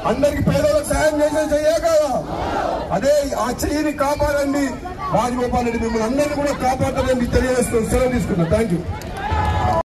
అందరికి పేదలకు సాయం చేసే చెయ్యే కదా అదే ఆ చెయ్యిని కాపాడండి రాజగోపాల్ రెడ్డి మిమ్మల్ని అందరినీ కూడా కాపాడాలని తెలియజేస్తూ సెలవు తీసుకున్నాను థ్యాంక్ యూ